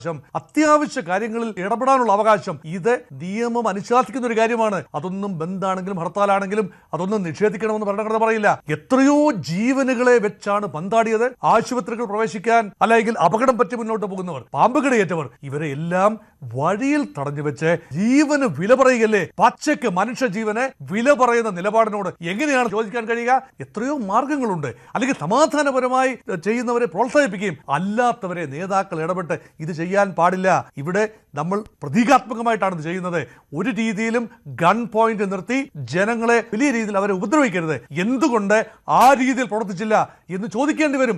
അവകാശം അത്യാവശ്യ കാര്യങ്ങളിൽ ഇടപെടാനുള്ള അവകാശം ഇത് നിയമം അനുശാസിക്കുന്ന ഒരു കാര്യമാണ് അതൊന്നും ബന്ധാണെങ്കിലും ഹർത്താലാണെങ്കിലും അതൊന്നും നിഷേധിക്കണമെന്ന് ഭരണഘടന പറയില്ല എത്രയോ ജീവനുകളെ വെച്ചാണ് പന്താടിയത് ആശുപത്രികൾ പ്രവേശിക്കാൻ അല്ലെങ്കിൽ അപകടം പറ്റി മുന്നോട്ട് പോകുന്നവർ പാമ്പുകടിയേറ്റവർ ഇവരെ എല്ലാം വഴിയിൽ തടഞ്ഞു വെച്ച് ജീവന് വില പറയുകയല്ലേ പച്ചയ്ക്ക് മനുഷ്യ ജീവന് വില പറയുന്ന നിലപാടിനോട് എങ്ങനെയാണ് ചോദിക്കാൻ കഴിയുക എത്രയോ മാർഗങ്ങളുണ്ട് അല്ലെങ്കിൽ സമാധാനപരമായി ചെയ്യുന്നവരെ പ്രോത്സാഹിപ്പിക്കുകയും അല്ലാത്തവരെ നേതാക്കൾ ഇടപെട്ട് ഇത് ചെയ്യാൻ പാടില്ല ഇവിടെ നമ്മൾ പ്രതീകാത്മകമായിട്ടാണ് ഇത് ചെയ്യുന്നത് ഒരു രീതിയിലും ഗൺ പോയിന്റ് നിർത്തി ജനങ്ങളെ വലിയ രീതിയിൽ അവരെ ഉപദ്രവിക്കരുത് എന്തുകൊണ്ട് ആ രീതിയിൽ പ്രവർത്തിച്ചില്ല എന്ന് ചോദിക്കേണ്ടി വരും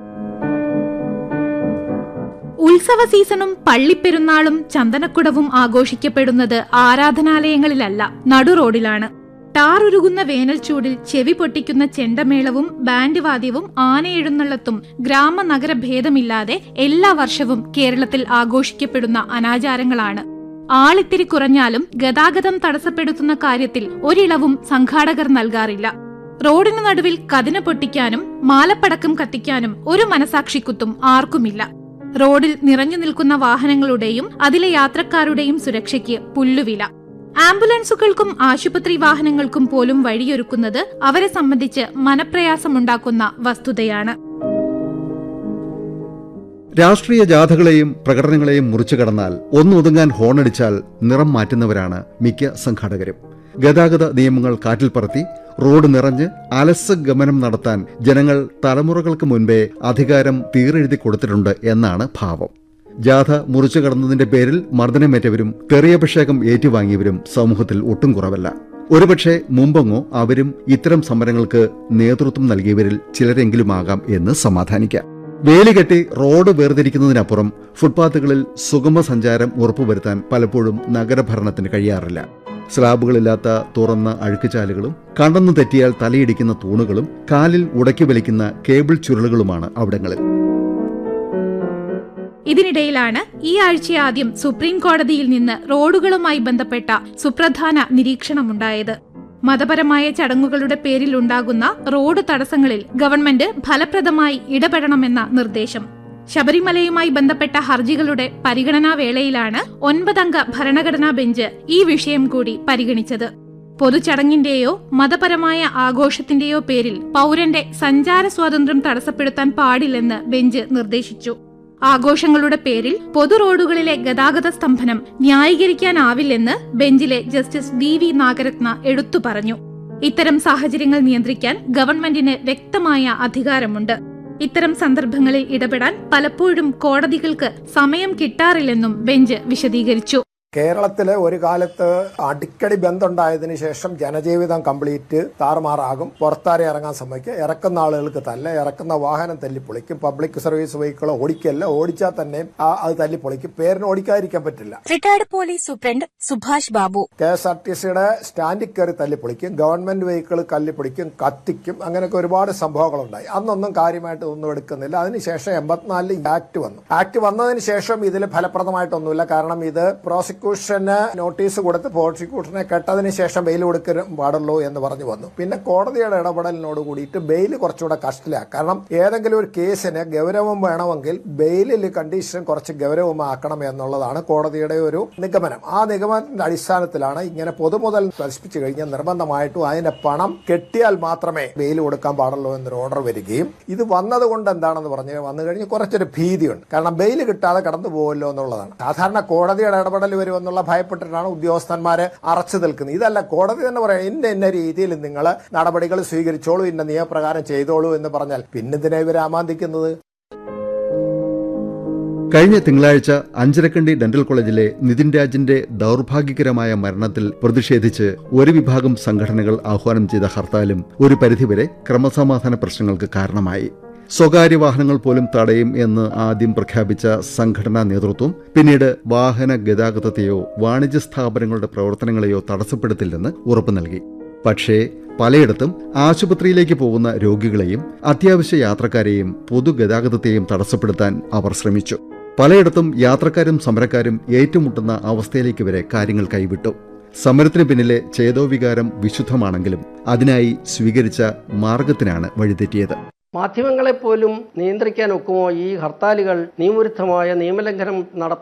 ഉത്സവ സീസണും പള്ളിപ്പെരുന്നാളും ചന്ദനക്കുടവും ആഘോഷിക്കപ്പെടുന്നത് ആരാധനാലയങ്ങളിലല്ല നടുറോഡിലാണ് ടാറുരുകുന്ന വേനൽച്ചൂടിൽ ചെവി പൊട്ടിക്കുന്ന ചെണ്ടമേളവും ബാൻഡ് വാദ്യവും ആനയെഴുന്നള്ളത്തും ഗ്രാമനഗര ഭേദമില്ലാതെ എല്ലാ വർഷവും കേരളത്തിൽ ആഘോഷിക്കപ്പെടുന്ന അനാചാരങ്ങളാണ് ആളിത്തിരി കുറഞ്ഞാലും ഗതാഗതം തടസ്സപ്പെടുത്തുന്ന കാര്യത്തിൽ ഒരിളവും സംഘാടകർ നൽകാറില്ല റോഡിനു നടുവിൽ കതിന പൊട്ടിക്കാനും മാലപ്പടക്കം കത്തിക്കാനും ഒരു മനസാക്ഷിക്കുത്തും ആർക്കുമില്ല റോഡിൽ നിറഞ്ഞു നിൽക്കുന്ന വാഹനങ്ങളുടെയും അതിലെ യാത്രക്കാരുടെയും സുരക്ഷയ്ക്ക് പുല്ലുവില ആംബുലൻസുകൾക്കും ആശുപത്രി വാഹനങ്ങൾക്കും പോലും വഴിയൊരുക്കുന്നത് അവരെ സംബന്ധിച്ച് മനപ്രയാസമുണ്ടാക്കുന്ന വസ്തുതയാണ് രാഷ്ട്രീയ ജാഥകളെയും പ്രകടനങ്ങളെയും മുറിച്ചു കടന്നാൽ ഒന്നൊതുങ്ങാൻ ഹോണടിച്ചാൽ നിറം മാറ്റുന്നവരാണ് മിക്ക സംഘാടകരും ഗതാഗത നിയമങ്ങൾ കാറ്റിൽ പറത്തി റോഡ് നിറഞ്ഞ് അലസ ഗമനം നടത്താൻ ജനങ്ങൾ തലമുറകൾക്ക് മുൻപേ അധികാരം തീരെഴുതി കൊടുത്തിട്ടുണ്ട് എന്നാണ് ഭാവം ജാഥ മുറിച്ചു കടന്നതിന്റെ പേരിൽ മർദ്ദനമേറ്റവരും തെറിയഭിഷേകം ഏറ്റുവാങ്ങിയവരും സമൂഹത്തിൽ ഒട്ടും കുറവല്ല ഒരുപക്ഷെ മുമ്പെങ്ങോ അവരും ഇത്തരം സമരങ്ങൾക്ക് നേതൃത്വം നൽകിയവരിൽ ചിലരെങ്കിലുമാകാം എന്ന് സമാധാനിക്കാം വേലികെട്ടി റോഡ് വേർതിരിക്കുന്നതിനപ്പുറം ഫുട്പാത്തുകളിൽ സുഗമ സഞ്ചാരം ഉറപ്പുവരുത്താൻ പലപ്പോഴും നഗരഭരണത്തിന് കഴിയാറില്ല സ്ലാബുകളില്ലാത്ത തുറന്ന അഴുക്കുചാലുകളും കണ്ടന്നു തെറ്റിയാൽ തലയിടിക്കുന്ന തൂണുകളും കാലിൽ ഉടക്കി വലിക്കുന്ന കേബിൾ ചുരുളുകളുമാണ് അവിടങ്ങളിൽ ഇതിനിടയിലാണ് ഈ ആഴ്ച ആദ്യം സുപ്രീം കോടതിയിൽ നിന്ന് റോഡുകളുമായി ബന്ധപ്പെട്ട സുപ്രധാന നിരീക്ഷണമുണ്ടായത് മതപരമായ ചടങ്ങുകളുടെ പേരിൽ ഉണ്ടാകുന്ന റോഡ് തടസ്സങ്ങളിൽ ഗവൺമെന്റ് ഫലപ്രദമായി ഇടപെടണമെന്ന നിർദ്ദേശം ശബരിമലയുമായി ബന്ധപ്പെട്ട ഹർജികളുടെ പരിഗണനാ വേളയിലാണ് ഒൻപതംഗ ഭരണഘടനാ ബെഞ്ച് ഈ വിഷയം കൂടി പരിഗണിച്ചത് പൊതുചടങ്ങിന്റെയോ മതപരമായ ആഘോഷത്തിന്റെയോ പേരിൽ പൗരന്റെ സഞ്ചാര സ്വാതന്ത്ര്യം തടസ്സപ്പെടുത്താൻ പാടില്ലെന്ന് ബെഞ്ച് നിർദ്ദേശിച്ചു ആഘോഷങ്ങളുടെ പേരിൽ പൊതു റോഡുകളിലെ ഗതാഗത സ്തംഭനം ന്യായീകരിക്കാനാവില്ലെന്ന് ബെഞ്ചിലെ ജസ്റ്റിസ് വി വി നാഗരത്ന എടുത്തു പറഞ്ഞു ഇത്തരം സാഹചര്യങ്ങൾ നിയന്ത്രിക്കാൻ ഗവൺമെന്റിന് വ്യക്തമായ അധികാരമുണ്ട് ഇത്തരം സന്ദർഭങ്ങളിൽ ഇടപെടാൻ പലപ്പോഴും കോടതികൾക്ക് സമയം കിട്ടാറില്ലെന്നും ബെഞ്ച് വിശദീകരിച്ചു കേരളത്തില് ഒരു കാലത്ത് അടിക്കടി ബന്ധമുണ്ടായതിനു ശേഷം ജനജീവിതം കംപ്ലീറ്റ് താറുമാറാകും പുറത്താരെ ഇറങ്ങാൻ സമ്മതിക്കുക ഇറക്കുന്ന ആളുകൾക്ക് തല്ല ഇറക്കുന്ന വാഹനം തല്ലിപ്പൊളിക്കും പബ്ലിക് സർവീസ് വെഹിക്കിൾ ഓടിക്കല്ല ഓടിച്ചാൽ തന്നെ ആ അത് തല്ലിപ്പൊളിക്കും പേരിന് ഓടിക്കാതിരിക്കാൻ പറ്റില്ല retired police superintendent Subhash Babu K S R T സിയുടെ സ്റ്റാൻഡിൽ കയറി തല്ലിപ്പൊളിക്കും ഗവൺമെന്റ് വെഹിക്കിൾ കല്ലിപ്പൊളിക്കും കത്തിക്കും അങ്ങനെയൊക്കെ ഒരുപാട് സംഭവങ്ങളുണ്ടായി അന്നൊന്നും കാര്യമായിട്ട് ഒന്നും എടുക്കുന്നില്ല അതിനുശേഷം എൺപത്തിനാലിൽ ആക്ട് വന്നു ആക്ട് വന്നതിന് ശേഷം ഇതിൽ ഫലപ്രദമായിട്ടൊന്നുമില്ല കാരണം ഇത് പ്രോസിക്യൂഷന് നോട്ടീസ് കൊടുത്ത് പ്രോസിക്യൂഷനെ കെട്ടതിന് ശേഷം ബെയിൽ കൊടുക്കാൻ പാടുള്ളൂ എന്ന് പറഞ്ഞു വന്നു പിന്നെ കോടതിയുടെ ഇടപെടലിനോട് കൂടിയിട്ട് ബെയിൽ കുറച്ചുകൂടെ കഷ്ടത്തിലാക്കും കാരണം ഏതെങ്കിലും ഒരു കേസിന് ഗൗരവം വേണമെങ്കിൽ ബെയിലിൽ കണ്ടീഷൻ കുറച്ച് ഗൗരവമാക്കണം എന്നുള്ളതാണ് കോടതിയുടെ ഒരു നിഗമനം ആ നിഗമനത്തിന്റെ അടിസ്ഥാനത്തിലാണ് ഇങ്ങനെ പൊതുമുതൽ നശിപ്പിച്ചു കഴിഞ്ഞാൽ നിർബന്ധമായിട്ടും അതിന്റെ പണം കെട്ടിയാൽ മാത്രമേ ബെയിൽ കൊടുക്കാൻ പാടുള്ളൂ എന്നൊരു ഓർഡർ വരികയും ഇത് വന്നത് കൊണ്ട് എന്താണെന്ന് പറഞ്ഞ് വന്നു കഴിഞ്ഞ് കുറച്ചൊരു ഭീതിയുണ്ട് കാരണം ബെയിൽ കിട്ടാതെ കടന്നു പോകുമല്ലോ എന്നുള്ളതാണ് സാധാരണ കോടതിയുടെ ഇടപെടൽ വരുമെന്നുള്ള ഭയപ്പെട്ടിട്ടാണ് ഉദ്യോഗസ്ഥന്മാരെ അറച്ചു നിൽക്കുന്നത് ഇതല്ല കോടതി തന്നെ പറയാം ഇന്ന ഇന്ന രീതിയിൽ നിങ്ങൾ നടപടികൾ സ്വീകരിച്ചോളൂ ഇന്ന നിയമപ്രകാരം ചെയ്തോളൂ എന്ന് പറഞ്ഞാൽ പിന്നെന്തിനാ ഇവർ ആമാന്തിക്കുന്നത് കഴിഞ്ഞ തിങ്കളാഴ്ച അഞ്ചരക്കണ്ടി ഡെന്റൽ കോളേജിലെ നിതിൻ രാജിന്റെ ദൗർഭാഗ്യകരമായ മരണത്തിൽ പ്രതിഷേധിച്ച് ഒരു വിഭാഗം സംഘടനകൾ ആഹ്വാനം ചെയ്ത ഹർത്താലും ഒരു പരിധിവരെ ക്രമസമാധാന പ്രശ്നങ്ങൾക്ക് കാരണമായി സ്വകാര്യ വാഹനങ്ങൾ പോലും തടയും എന്ന് ആദ്യം പ്രഖ്യാപിച്ച സംഘടനാ നേതൃത്വം പിന്നീട് വാഹന ഗതാഗതത്തെയോ വാണിജ്യ സ്ഥാപനങ്ങളുടെ പ്രവർത്തനങ്ങളെയോ തടസ്സപ്പെടുത്തില്ലെന്ന് ഉറപ്പു നൽകി പക്ഷേ പലയിടത്തും ആശുപത്രിയിലേക്ക് പോകുന്ന രോഗികളെയും അത്യാവശ്യ യാത്രക്കാരെയും പൊതുഗതാഗതത്തെയും തടസ്സപ്പെടുത്താൻ അവർ ശ്രമിച്ചു പലയിടത്തും യാത്രക്കാരും സമരക്കാരും ഏറ്റുമുട്ടുന്ന അവസ്ഥയിലേക്ക് വരെ കാര്യങ്ങൾ കൈവിട്ടു സമരത്തിന് പിന്നിലെ ചേതോവികാരം വിശുദ്ധമാണെങ്കിലും അതിനായി സ്വീകരിച്ച മാർഗത്തിനാണ് വഴിതെറ്റിയത് മാധ്യമങ്ങളെപ്പോലും നിയന്ത്രിക്കാൻ ഒക്കുമോ ഈ ഹർത്താലുകൾ നിയമവിരുദ്ധമായ നിയമലംഘനം നട